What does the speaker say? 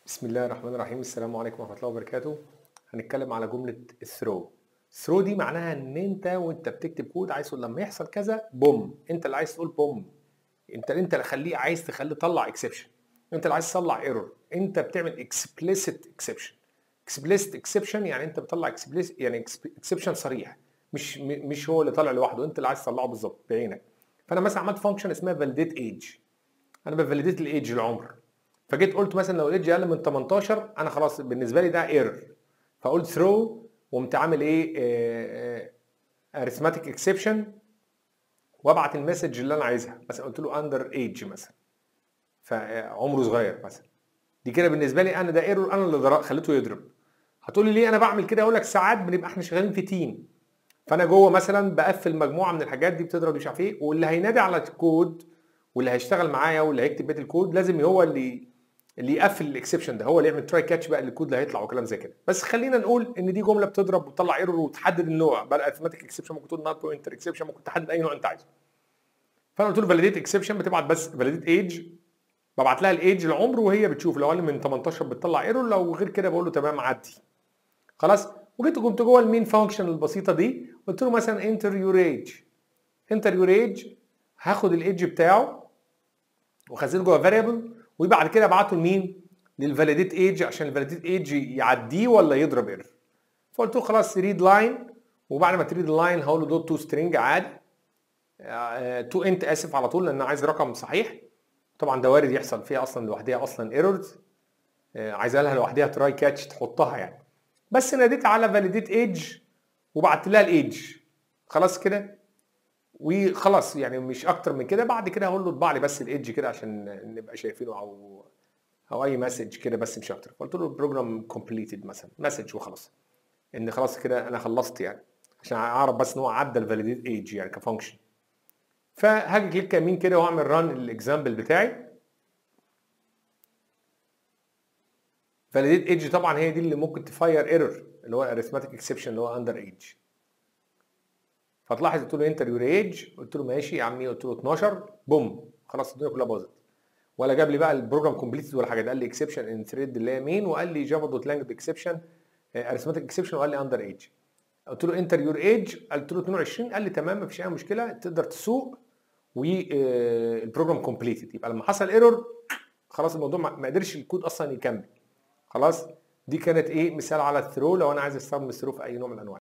بسم الله الرحمن الرحيم السلام عليكم ورحمه الله وبركاته هنتكلم على جمله الثرو ثرو دي معناها ان انت وانت بتكتب كود عايز تقول لما يحصل كذا بوم انت اللي عايز تقول بوم انت انت اللي خليه عايز تخليه طلع اكسبشن انت اللي عايز تطلع ايرور انت بتعمل اكسبليسيت اكسبشن اكسبليسيت اكسبشن يعني انت بتطلع اكسبليسيت يعني اكسبشن صريح مش م- مش هو اللي طالع لوحده انت اللي عايز تطلعه بالظبط بعينك فانا مثلا عملت فانكشن اسمها فاليديت ايج انا بفاليديت الايدج العمر فجيت قلت مثلا لو الايدج اقل من 18 انا خلاص بالنسبه لي ده ايرور فقلت ثرو وقمت عامل ايه اريثماتيك اكسبشن وابعت المسج اللي انا عايزها مثلا قلت له اندر ايج مثلا فعمره صغير مثلا دي كده بالنسبه لي انا ده ايرور انا اللي ضرب- خليته يضرب هتقول لي ليه انا بعمل كده اقول لك ساعات بنبقى احنا شغالين في تيم فانا جوه مثلا بقفل مجموعه من الحاجات دي بتضرب مش عارف ايه واللي هينادي على الكود واللي هيشتغل معايا واللي هيكتب بيت الكود لازم هو اللي اللي يقفل الاكسبشن ده هو اللي يعمل تراي كاتش بقى للكود اللي هيطلع وكلام زي كده بس خلينا نقول ان دي جمله بتضرب وتطلع ايرور وتحدد النوع بقى ارثماتيك اكسبشن ممكن تقول نوت بوينتر اكسبشن ممكن تحدد اي نوع انت عايزه فانا قلت له فاليديت اكسبشن بتبعت بس فاليديت ايج ببعت لها الايج العمر وهي بتشوف لو اقل من 18 بتطلع ايرور لو غير كده بقول له تمام عدي خلاص وجيت قمت جوه المين فانكشن البسيطه دي قلت له مثلا انتر يور ايج انتر يور ايج هاخد الايدج بتاعه واخزنه جوه فاريبل وبعد كده ابعته لمين؟ للفاليديت ايج عشان الفاليديت ايج يعديه ولا يضرب ايرور فقلت له خلاص ريد لاين وبعد ما تريد اللاين هقول له دوت تو سترينج عادي تو انت اسف على طول لان انا عايز رقم صحيح طبعا ده وارد يحصل فيها اصلا لوحدها اصلا ايرورز عايزها لها لوحدها تراي كاتش تحطها يعني بس ناديت على فاليديت ايج وبعت لها الايدج خلاص كده وخلاص يعني مش اكتر من كده بعد كده هقول له اطبع لي بس الايدج كده عشان نبقى شايفينه او او اي مسج كده بس مش اكتر قلت له البروجرام كومبليتد مثلا مسج وخلاص ان خلاص كده انا خلصت يعني عشان اعرف بس ان هو عدى الفاليديت ايج يعني كفانكشن فهاجي كليك يمين كده واعمل ران الاكزامبل بتاعي فاليديت ايج طبعا هي دي اللي ممكن تفاير ايرور اللي هو الاريثماتيك اكسبشن اللي هو اندر ايج فتلاحظ قلت له انتر يور ايج قلت له ماشي يا عمي قلت له 12 بوم خلاص الدنيا كلها باظت ولا جاب لي بقى البروجرام كومبليتد ولا حاجه ده قال لي اكسبشن ان ثريد اللي هي مين وقال لي جافا دوت لانجوج اكسبشن اريثماتيك اكسبشن وقال لي اندر ايج قلت له انتر يور ايج قلت له 22 قال لي تمام مفيش اي مشكله تقدر تسوق والبروجرام كومبليتد يبقى لما حصل ايرور خلاص الموضوع ما ما قدرش الكود اصلا يكمل خلاص دي كانت ايه مثال على الثرو لو انا عايز استخدم الثرو في اي نوع من الانواع